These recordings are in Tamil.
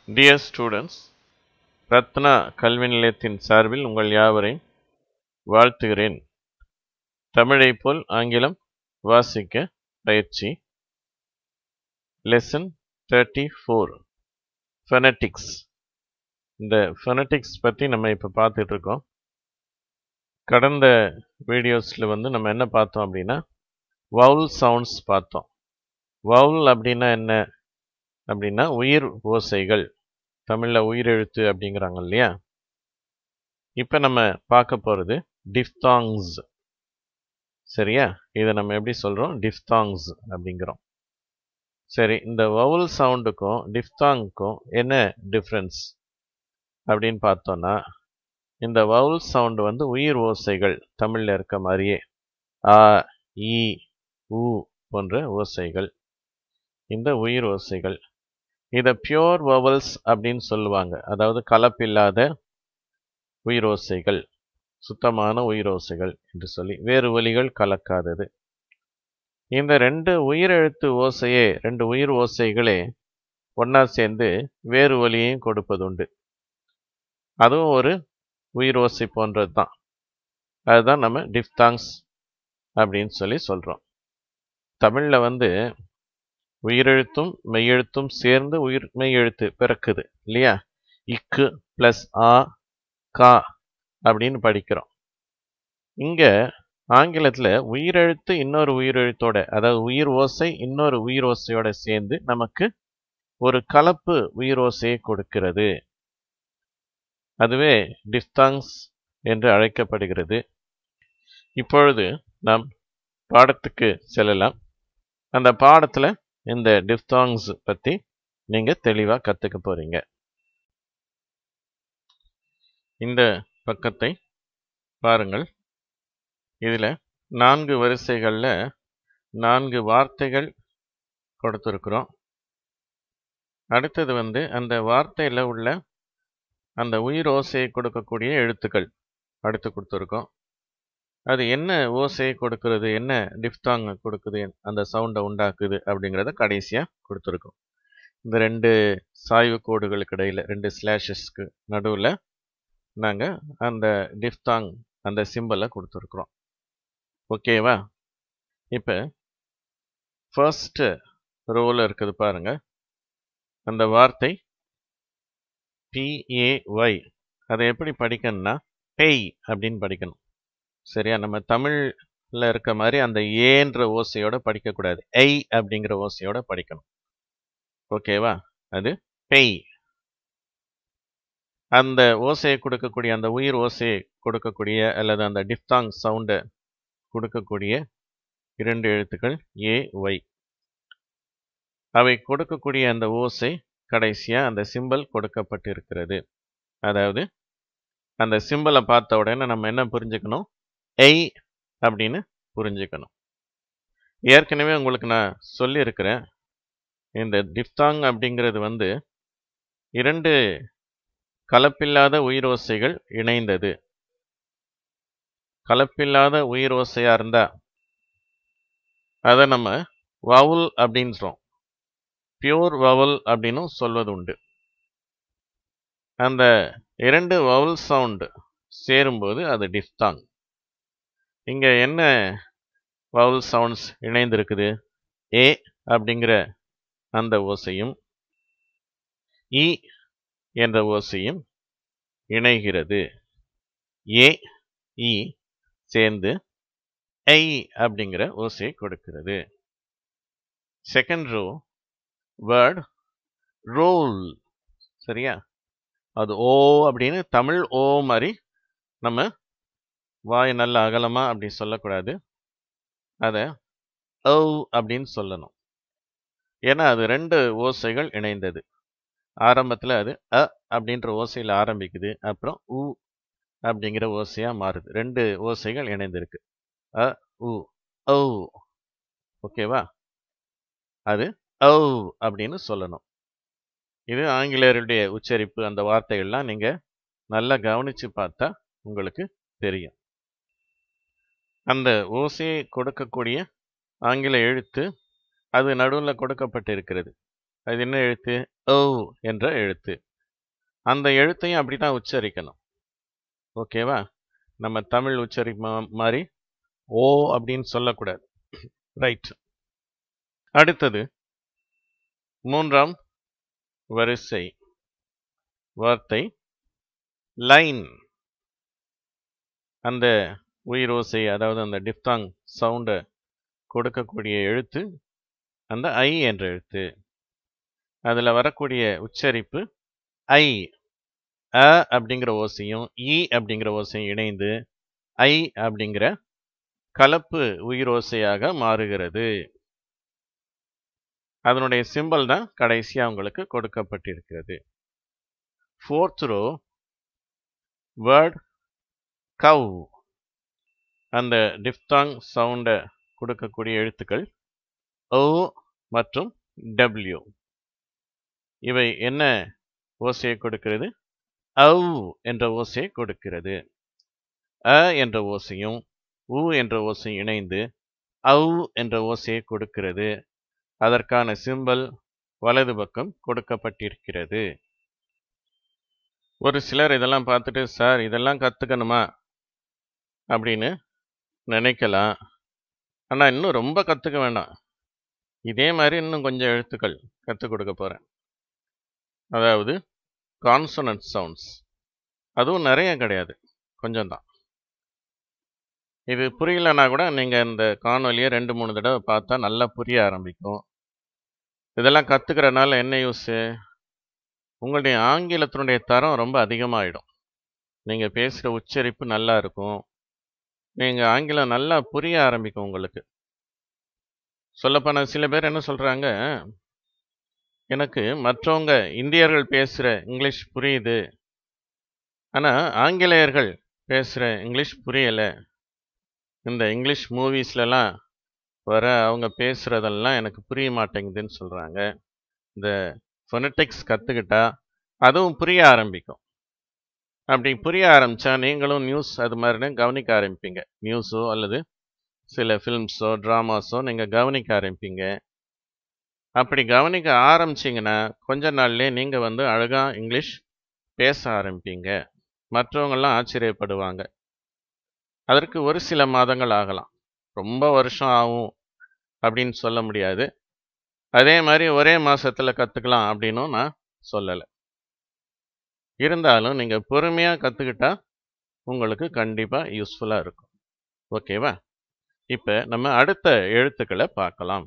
டியர் ஸ்டூடெண்ட்ஸ் ரத்னா கல்வி நிலையத்தின் சார்பில் உங்கள் யாவரையும் வாழ்த்துகிறேன் தமிழை போல் ஆங்கிலம் வாசிக்க பயிற்சி லெசன் தேர்ட்டி ஃபோர் ஃபெனட்டிக்ஸ் இந்த ஃபெனட்டிக்ஸ் பற்றி நம்ம இப்போ பார்த்துட்டு இருக்கோம் கடந்த வீடியோஸில் வந்து நம்ம என்ன பார்த்தோம் அப்படின்னா வவுல் சவுண்ட்ஸ் பார்த்தோம் வவுல் அப்படின்னா என்ன அப்படின்னா உயிர் ஓசைகள் தமிழில் உயிரெழுத்து அப்படிங்கிறாங்க இல்லையா இப்போ நம்ம பார்க்க போகிறது டிஃப்தாங்ஸ் சரியா இதை நம்ம எப்படி சொல்கிறோம் டிஃப்தாங்ஸ் அப்படிங்கிறோம் சரி இந்த வவுல் சவுண்டுக்கும் டிஃப்தாங்க்கும் என்ன டிஃப்ரென்ஸ் அப்படின்னு பார்த்தோன்னா இந்த வவுல் சவுண்டு வந்து உயிர் ஓசைகள் தமிழில் இருக்க மாதிரியே ஆ இ உ போன்ற ஓசைகள் இந்த உயிர் ஓசைகள் இதை பியோர் வவல்ஸ் அப்படின்னு சொல்லுவாங்க அதாவது கலப்பில்லாத உயிரோசைகள் சுத்தமான உயிரோசைகள் என்று சொல்லி வேறு ஒலிகள் கலக்காதது இந்த ரெண்டு உயிரெழுத்து ஓசையே ரெண்டு உயிர் ஓசைகளே ஒன்றா சேர்ந்து வேறு ஒலியையும் கொடுப்பதுண்டு அதுவும் ஒரு உயிர் ஓசை போன்றது தான் அதுதான் நம்ம டிஃப்தாங்ஸ் அப்படின்னு சொல்லி சொல்கிறோம் தமிழில் வந்து உயிரெழுத்தும் மெய்யெழுத்தும் சேர்ந்து உயிர் மெய்யெழுத்து பிறக்குது இல்லையா இக்கு ப்ளஸ் ஆ கா அப்படின்னு படிக்கிறோம் இங்கே ஆங்கிலத்தில் உயிரெழுத்து இன்னொரு உயிரெழுத்தோட அதாவது உயிர் ஓசை இன்னொரு உயிர் ஓசையோட சேர்ந்து நமக்கு ஒரு கலப்பு உயிர் ஓசையை கொடுக்கிறது அதுவே டிஃப்தாங்ஸ் என்று அழைக்கப்படுகிறது இப்பொழுது நாம் பாடத்துக்கு செல்லலாம் அந்த பாடத்தில் இந்த டிஃப்தாங்ஸ் பற்றி நீங்கள் தெளிவாக கற்றுக்க போகிறீங்க இந்த பக்கத்தை பாருங்கள் இதில் நான்கு வரிசைகளில் நான்கு வார்த்தைகள் கொடுத்துருக்குறோம் அடுத்தது வந்து அந்த வார்த்தையில் உள்ள அந்த உயிர் ஓசையை கொடுக்கக்கூடிய எழுத்துக்கள் அடுத்து கொடுத்துருக்கோம் அது என்ன ஓசையை கொடுக்கறது என்ன டிஃப்தாங் கொடுக்குது அந்த சவுண்டை உண்டாக்குது அப்படிங்கிறத கடைசியாக கொடுத்துருக்கோம் இந்த ரெண்டு சாய்வு கோடுகளுக்கு இடையில் ரெண்டு ஸ்லாஷஸ்க்கு நடுவில் நாங்கள் அந்த டிஃப்தாங் அந்த சிம்பிளை கொடுத்துருக்குறோம் ஓகேவா இப்போ ஃபர்ஸ்ட்டு ரோவில் இருக்குது பாருங்க அந்த வார்த்தை பிஏஒய் அதை எப்படி படிக்கணும்னா பெய் அப்படின்னு படிக்கணும் சரியா நம்ம தமிழில் இருக்க மாதிரி அந்த ஏன்ற ஓசையோட படிக்கக்கூடாது ஐ அப்படிங்கிற ஓசையோட படிக்கணும் ஓகேவா அது பெய் அந்த ஓசையை கொடுக்கக்கூடிய அந்த உயிர் ஓசையை கொடுக்கக்கூடிய அல்லது அந்த டிஃப்தாங் சவுண்டை கொடுக்கக்கூடிய இரண்டு எழுத்துக்கள் ஏ ஒய் அவை கொடுக்கக்கூடிய அந்த ஓசை கடைசியாக அந்த சிம்பல் கொடுக்கப்பட்டு இருக்கிறது அதாவது அந்த சிம்பிளை பார்த்த உடனே நம்ம என்ன புரிஞ்சுக்கணும் எய் அப்படின்னு புரிஞ்சுக்கணும் ஏற்கனவே உங்களுக்கு நான் சொல்லியிருக்கிறேன் இந்த டிஃப்தாங் அப்படிங்கிறது வந்து இரண்டு கலப்பில்லாத உயிரோசைகள் இணைந்தது கலப்பில்லாத உயிரோசையாக இருந்தால் அதை நம்ம வவுல் அப்படின்றோம் பியூர் வவுல் அப்படின்னும் சொல்வது உண்டு அந்த இரண்டு வவுல் சவுண்டு சேரும்போது அது டிஃப்தாங் இங்கே என்ன வவுல் சவுண்ட்ஸ் இணைந்திருக்குது ஏ அப்படிங்கிற அந்த ஓசையும் இ என்ற ஓசையும் இணைகிறது ஏ இ சேர்ந்து ஐ அப்படிங்கிற ஓசையை கொடுக்கிறது செகண்ட் ரோ வேர்ட் ரோல் சரியா அது ஓ அப்படின்னு தமிழ் ஓ மாதிரி நம்ம வாய் நல்ல அகலமாக அப்படி சொல்லக்கூடாது அதை ஓ அப்படின்னு சொல்லணும் ஏன்னா அது ரெண்டு ஓசைகள் இணைந்தது ஆரம்பத்தில் அது அ அப்படின்ற ஓசையில் ஆரம்பிக்குது அப்புறம் உ அப்படிங்கிற ஓசையாக மாறுது ரெண்டு ஓசைகள் இணைந்திருக்கு அ உ ஓ ஓகேவா அது ஓ அப்படின்னு சொல்லணும் இது ஆங்கிலேயருடைய உச்சரிப்பு அந்த வார்த்தைகள்லாம் நீங்கள் நல்லா கவனித்து பார்த்தா உங்களுக்கு தெரியும் அந்த ஓசையை கொடுக்கக்கூடிய ஆங்கில எழுத்து அது நடுவில் கொடுக்கப்பட்டிருக்கிறது அது என்ன எழுத்து ஓ என்ற எழுத்து அந்த எழுத்தையும் அப்படி தான் உச்சரிக்கணும் ஓகேவா நம்ம தமிழ் உச்சரிப்பு மாதிரி ஓ அப்படின்னு சொல்லக்கூடாது ரைட் அடுத்தது மூன்றாம் வரிசை வார்த்தை லைன் அந்த உயிரோசை அதாவது அந்த டிப்தாங் சவுண்டை கொடுக்கக்கூடிய எழுத்து அந்த ஐ என்ற எழுத்து அதில் வரக்கூடிய உச்சரிப்பு ஐ அ அப்படிங்கிற ஓசையும் இ அப்படிங்கிற ஓசையும் இணைந்து ஐ அப்படிங்கிற கலப்பு உயிரோசையாக மாறுகிறது அதனுடைய சிம்பல் தான் கடைசியாக உங்களுக்கு கொடுக்கப்பட்டிருக்கிறது ஃபோர்த் ரோ வேர்ட் கவ் அந்த டிப்தாங் சவுண்டை கொடுக்கக்கூடிய எழுத்துக்கள் ஓ மற்றும் டபிள்யூ இவை என்ன ஓசையை கொடுக்கிறது ஔ என்ற ஓசையை கொடுக்கிறது அ என்ற ஓசையும் உ என்ற ஓசையும் இணைந்து ஔ என்ற ஓசையை கொடுக்கிறது அதற்கான சிம்பல் வலது பக்கம் கொடுக்கப்பட்டிருக்கிறது ஒரு சிலர் இதெல்லாம் பார்த்துட்டு சார் இதெல்லாம் கற்றுக்கணுமா அப்படின்னு நினைக்கலாம் ஆனால் இன்னும் ரொம்ப கற்றுக்க வேண்டாம் இதே மாதிரி இன்னும் கொஞ்சம் எழுத்துக்கள் கற்றுக் கொடுக்க போகிறேன் அதாவது கான்சனன்ட் சவுண்ட்ஸ் அதுவும் நிறைய கிடையாது கொஞ்சம் தான் இது புரியலன்னா கூட நீங்கள் இந்த காணொலியை ரெண்டு மூணு தடவை பார்த்தா நல்லா புரிய ஆரம்பிக்கும் இதெல்லாம் கற்றுக்கிறனால என்ன யூஸு உங்களுடைய ஆங்கிலத்தினுடைய தரம் ரொம்ப அதிகமாகிடும் நீங்கள் பேசுகிற உச்சரிப்பு நல்லா இருக்கும் நீங்கள் ஆங்கிலம் நல்லா புரிய ஆரம்பிக்கும் உங்களுக்கு சொல்லப்போனால் சில பேர் என்ன சொல்கிறாங்க எனக்கு மற்றவங்க இந்தியர்கள் பேசுகிற இங்கிலீஷ் புரியுது ஆனால் ஆங்கிலேயர்கள் பேசுகிற இங்கிலீஷ் புரியலை இந்த இங்கிலீஷ் மூவிஸ்லலாம் வர அவங்க பேசுகிறதெல்லாம் எனக்கு புரிய மாட்டேங்குதுன்னு சொல்கிறாங்க இந்த ஃபொனட்டிக்ஸ் கற்றுக்கிட்டா அதுவும் புரிய ஆரம்பிக்கும் அப்படி புரிய ஆரம்பித்தா நீங்களும் நியூஸ் அது மாதிரின்னு கவனிக்க ஆரம்பிப்பீங்க நியூஸோ அல்லது சில ஃபில்ம்ஸோ ட்ராமாஸோ நீங்கள் கவனிக்க ஆரம்பிப்பீங்க அப்படி கவனிக்க ஆரம்பிச்சிங்கன்னா கொஞ்ச நாள்லேயே நீங்கள் வந்து அழகாக இங்கிலீஷ் பேச ஆரம்பிப்பீங்க மற்றவங்கெல்லாம் ஆச்சரியப்படுவாங்க அதற்கு ஒரு சில மாதங்கள் ஆகலாம் ரொம்ப வருஷம் ஆகும் அப்படின்னு சொல்ல முடியாது அதே மாதிரி ஒரே மாதத்தில் கற்றுக்கலாம் அப்படின்னும் நான் சொல்லலை இருந்தாலும் நீங்கள் பொறுமையாக கற்றுக்கிட்டா உங்களுக்கு கண்டிப்பாக யூஸ்ஃபுல்லாக இருக்கும் ஓகேவா இப்போ நம்ம அடுத்த எழுத்துக்களை பார்க்கலாம்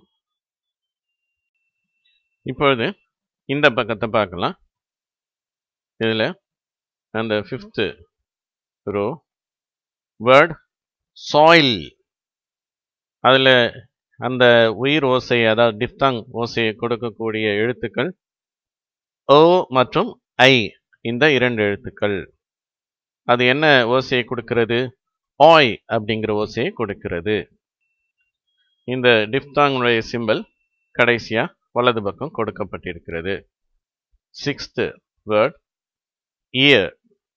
இப்பொழுது இந்த பக்கத்தை பார்க்கலாம் இதில் அந்த ஃபிஃப்த்து ரோ வேர்ட் சாயில் அதில் அந்த உயிர் ஓசை அதாவது டிப்தாங் ஓசையை கொடுக்கக்கூடிய எழுத்துக்கள் ஓ மற்றும் ஐ இந்த இரண்டு எழுத்துக்கள் அது என்ன ஓசையை கொடுக்கிறது ஆய் அப்படிங்கிற ஓசையை கொடுக்கிறது இந்த டிப்தாங்குடைய சிம்பல் கடைசியாக வலது பக்கம் கொடுக்கப்பட்டிருக்கிறது சிக்ஸ்த்து வேர்ட் இயர்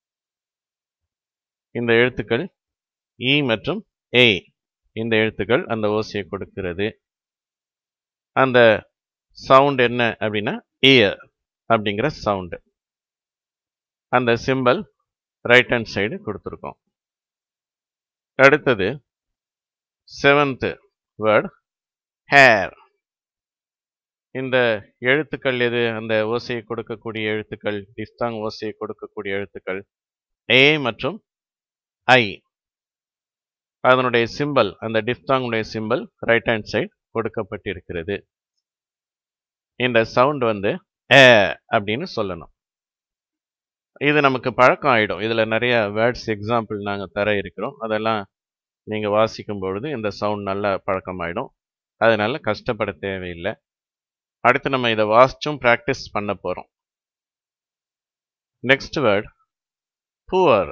இந்த எழுத்துக்கள் இ மற்றும் ஏ இந்த எழுத்துக்கள் அந்த ஓசையை கொடுக்கிறது அந்த சவுண்ட் என்ன அப்படின்னா இயர் அப்படிங்கிற சவுண்டு அந்த சிம்பல் ரைட் ஹேண்ட் சைடு கொடுத்துருக்கோம் அடுத்தது செவன்த்து வேர்ட் ஹேர் இந்த எழுத்துக்கள் எது அந்த ஓசையை கொடுக்கக்கூடிய எழுத்துக்கள் டிஸ்தாங் ஓசையை கொடுக்கக்கூடிய எழுத்துக்கள் ஏ மற்றும் ஐ அதனுடைய சிம்பல் அந்த டிப்தாங்குடைய சிம்பல் ரைட் ஹேண்ட் சைடு கொடுக்கப்பட்டிருக்கிறது இந்த சவுண்ட் வந்து ஏ அப்படின்னு சொல்லணும் இது நமக்கு பழக்கம் ஆகிடும் இதில் நிறைய வேர்ட்ஸ் எக்ஸாம்பிள் நாங்கள் தர இருக்கிறோம் அதெல்லாம் நீங்கள் வாசிக்கும் பொழுது இந்த சவுண்ட் நல்லா பழக்கமாயிடும் அதனால கஷ்டப்பட தேவையில்லை அடுத்து நம்ம இதை வாசிச்சும் ப்ராக்டிஸ் பண்ண போகிறோம் நெக்ஸ்ட் வேர்ட் புவர்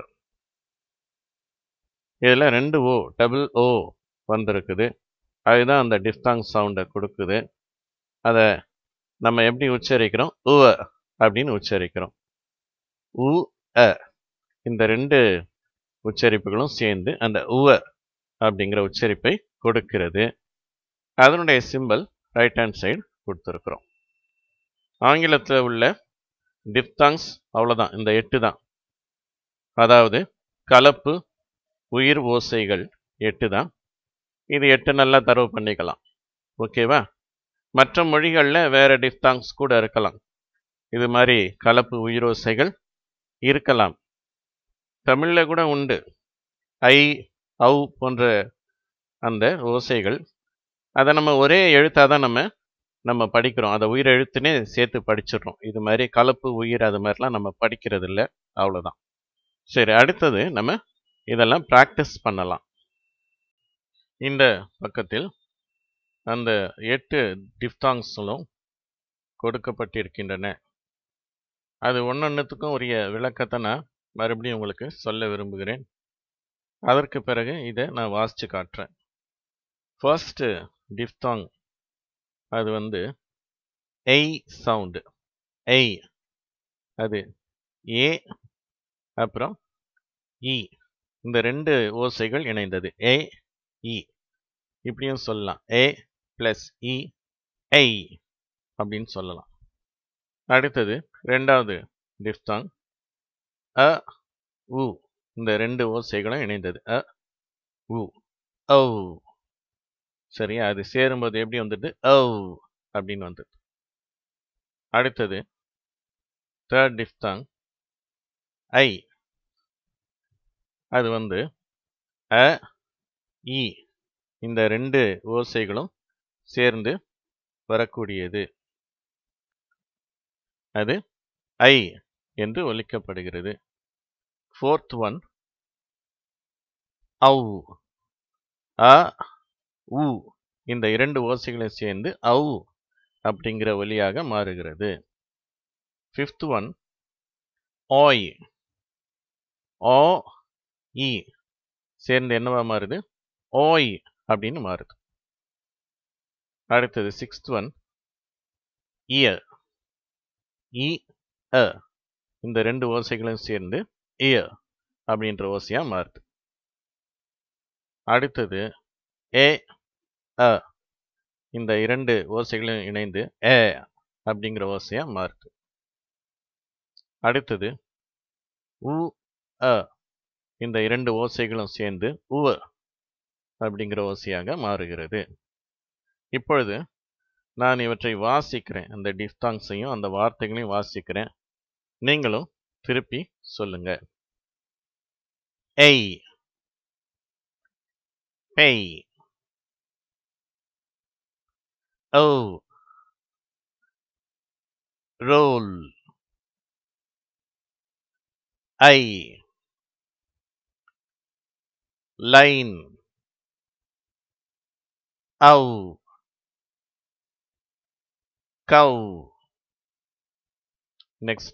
இதில் ரெண்டு ஓ டபுள் ஓ வந்திருக்குது அதுதான் அந்த டிஃப்தாங் சவுண்டை கொடுக்குது அதை நம்ம எப்படி உச்சரிக்கிறோம் உவ அப்படின்னு உச்சரிக்கிறோம் உ அ இந்த ரெண்டு உச்சரிப்புகளும் சேர்ந்து அந்த உவ அப்படிங்கிற உச்சரிப்பை கொடுக்கிறது அதனுடைய சிம்பல் ரைட் ஹேண்ட் சைடு கொடுத்துருக்குறோம் ஆங்கிலத்தில் உள்ள டிப்தாங்ஸ் அவ்வளோதான் இந்த எட்டு தான் அதாவது கலப்பு உயிர் ஓசைகள் எட்டு தான் இது எட்டு நல்லா தரவு பண்ணிக்கலாம் ஓகேவா மற்ற மொழிகளில் வேறு டிப்தாங்ஸ் கூட இருக்கலாம் இது மாதிரி கலப்பு உயிரோசைகள் இருக்கலாம் தமிழில் கூட உண்டு ஐ ஔ போன்ற அந்த ஓசைகள் அதை நம்ம ஒரே எழுத்தாக தான் நம்ம நம்ம படிக்கிறோம் அதை உயிர் எழுத்துனே சேர்த்து படிச்சிடுறோம் இது மாதிரி கலப்பு உயிர் அது மாதிரிலாம் நம்ம படிக்கிறது இல்லை அவ்வளோதான் சரி அடுத்தது நம்ம இதெல்லாம் ப்ராக்டிஸ் பண்ணலாம் இந்த பக்கத்தில் அந்த எட்டு டிப்தாங்ஸும் கொடுக்கப்பட்டிருக்கின்றன அது ஒன்றொன்றுத்துக்கும் உரிய விளக்கத்தை நான் மறுபடியும் உங்களுக்கு சொல்ல விரும்புகிறேன் அதற்கு பிறகு இதை நான் வாசித்து காட்டுறேன் ஃபர்ஸ்ட்டு டிப்தாங் அது வந்து எய் சவுண்டு எய் அது ஏ அப்புறம் இ இந்த ரெண்டு ஓசைகள் இணைந்தது ஏ இ இப்படியும் சொல்லலாம் ஏ ப்ளஸ் இ ஐ அப்படின்னு சொல்லலாம் அடுத்தது ரெண்டாவது டிப்தாங் அ உ இந்த ரெண்டு ஓசைகளும் இணைந்தது அ உ ஓ சரியா அது சேரும்போது எப்படி வந்தது ஓ அப்படின்னு வந்தது அடுத்தது தேர்ட் டிப்தாங் ஐ அது வந்து அ இ இந்த ரெண்டு ஓசைகளும் சேர்ந்து வரக்கூடியது அது ஐ என்று ஒலிக்கப்படுகிறது ஃபோர்த் ஒன் ஔ அ உ இந்த இரண்டு ஓசைகளும் சேர்ந்து ஔ அப்படிங்கிற ஒலியாக மாறுகிறது ஃபிஃப்த் ஒன் ஓய் ஓ இ சேர்ந்து என்னவா மாறுது ஓய் அப்படின்னு மாறுது அடுத்தது சிக்ஸ்த் ஒன் இயர் இ அ இந்த ரெண்டு ஓசைகளும் சேர்ந்து இயர் அப்படின்ற ஓசையா மாறுது அடுத்தது ஏ அ இந்த இரண்டு ஓசைகளும் இணைந்து ஏ அப்படிங்கிற ஓசையா மாறுது அடுத்தது உ அ இந்த இரண்டு ஓசைகளும் சேர்ந்து உவ அப்படிங்கிற ஓசையாக மாறுகிறது இப்பொழுது நான் இவற்றை வாசிக்கிறேன் அந்த டிஃப்தாங்ஸையும் அந்த வார்த்தைகளையும் வாசிக்கிறேன் நீங்களும் திருப்பி சொல்லுங்க எய் பெய் ஓ ரோல் ஐ லைன் ஔ cow next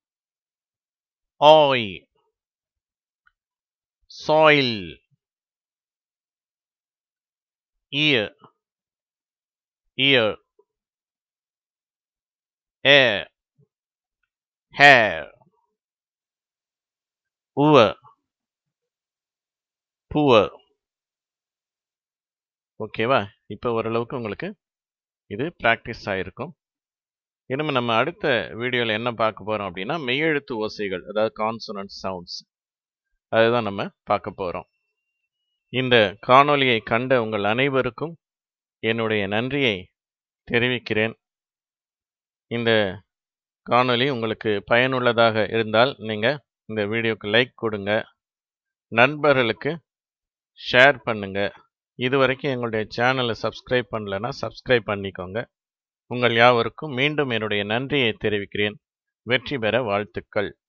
oil soil ear ear air hair poor poor ஓகேவா இப்போ ஓரளவுக்கு உங்களுக்கு இது ப்ராக்டிஸ் ஆகிருக்கும் இனிமேல் நம்ம அடுத்த வீடியோவில் என்ன பார்க்க போகிறோம் அப்படின்னா மெய்யெழுத்து ஓசைகள் அதாவது கான்சனன்ட் சவுண்ட்ஸ் அதுதான் நம்ம பார்க்க போகிறோம் இந்த காணொளியை கண்ட உங்கள் அனைவருக்கும் என்னுடைய நன்றியை தெரிவிக்கிறேன் இந்த காணொளி உங்களுக்கு பயனுள்ளதாக இருந்தால் நீங்கள் இந்த வீடியோக்கு லைக் கொடுங்க நண்பர்களுக்கு ஷேர் பண்ணுங்கள் இது வரைக்கும் எங்களுடைய சேனலை சப்ஸ்கிரைப் பண்ணலைன்னா சப்ஸ்கிரைப் பண்ணிக்கோங்க உங்கள் யாவருக்கும் மீண்டும் என்னுடைய நன்றியை தெரிவிக்கிறேன் வெற்றி பெற வாழ்த்துக்கள்